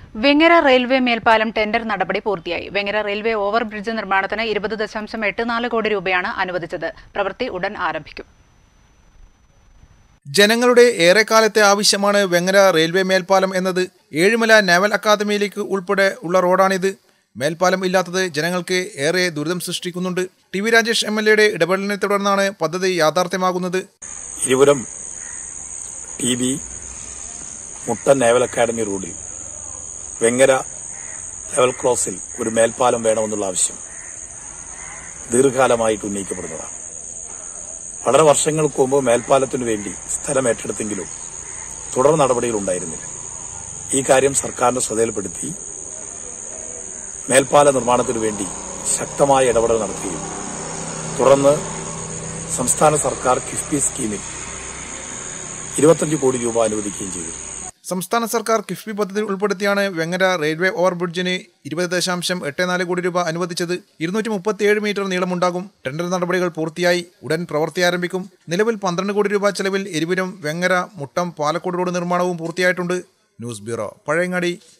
Vengara railway മേൽപ്പാലം tender നടപടി പൂർത്തിയായി വെങ്ങര റെയിൽവേ ഓവർ ബ്രിഡ്ജ് നിർമ്മാണത്തിന് ഇരുപത് ദശാംശം എട്ട് നാല് കോടി രൂപയാണ് അനുവദിച്ചത് പ്രവൃത്തി ഉടൻ ആരംഭിക്കും ജനങ്ങളുടെ ഏറെക്കാലത്തെ ആവശ്യമാണ് വെങ്ങര റെയിൽവേ മേൽപ്പാലം എന്നത് ഏഴുമല നാവൽ അക്കാദമിയിലേക്ക് ഉൾപ്പെടെ ഉള്ള റോഡാണിത് മേൽപ്പാലം ഇല്ലാത്തത് ജനങ്ങൾക്ക് ഏറെ ദുരിതം സൃഷ്ടിക്കുന്നുണ്ട് T V Rajesh M L എയുടെ ഇടപെടലിനെ തുടർന്നാണ് പദ്ധതി യാഥാർത്ഥ്യമാകുന്നത് ഇരുപുരം ടി ബി മുട്ടൻ നേവൽ അക്കാദമി റോഡിൽ വെങ്ങര ലെവൽ ക്രോസിൽ ഒരു മേൽപ്പാലം വേണമെന്നുള്ള ആവശ്യം ദീർഘകാലമായിട്ട് ഉന്നയിക്കപ്പെടുന്നതാണ് വളരെ വർഷങ്ങൾക്ക് മുമ്പ് മേൽപ്പാലത്തിനു വേണ്ടി സ്ഥലം ഏറ്റെടുത്തെങ്കിലും തുടർ നടപടികൾ ഉണ്ടായിരുന്നില്ല ഈ കാര്യം സർക്കാരിന്റെ ശ്രദ്ധയിൽപ്പെടുത്തി മേൽപ്പാല നിർമ്മാണത്തിനു വേണ്ടി ശക്തമായ ഇടപെടൽ നടത്തുകയും തുടർന്ന് സംസ്ഥാന സർക്കാർ കിഫ്ബി സ്കീമിൽ ഇരുപത്തഞ്ച് കോടി രൂപ അനുവദിക്കുകയും ചെയ്തു സംസ്ഥാന സർക്കാർ കിഫ്ബി പദ്ധതി ഉൾപ്പെടുത്തിയാണ് വെങ്ങര റെയിൽവേ ഓവർ ബ്രിഡ്ജിന് ഇരുപത് ദശാംശം എട്ട് നാല് കോടി രൂപ അനുവദിച്ചത് ഇരുന്നൂറ്റി മുപ്പത്തിയേഴ് മീറ്റർ നീളമുണ്ടാകും ടെൻഡർ നടപടികൾ പൂർത്തിയായി ഉടൻ പ്രവൃത്തി ആരംഭിക്കും നിലവിൽ പന്ത്രണ്ട് കോടി രൂപ ചെലവിൽ എരിപുരം വെങ്ങര മുട്ടം പാലക്കോട് റോഡ് നിർമ്മാണവും പൂർത്തിയായിട്ടുണ്ട് ന്യൂസ് ബ്യൂറോ പഴയങ്ങാടി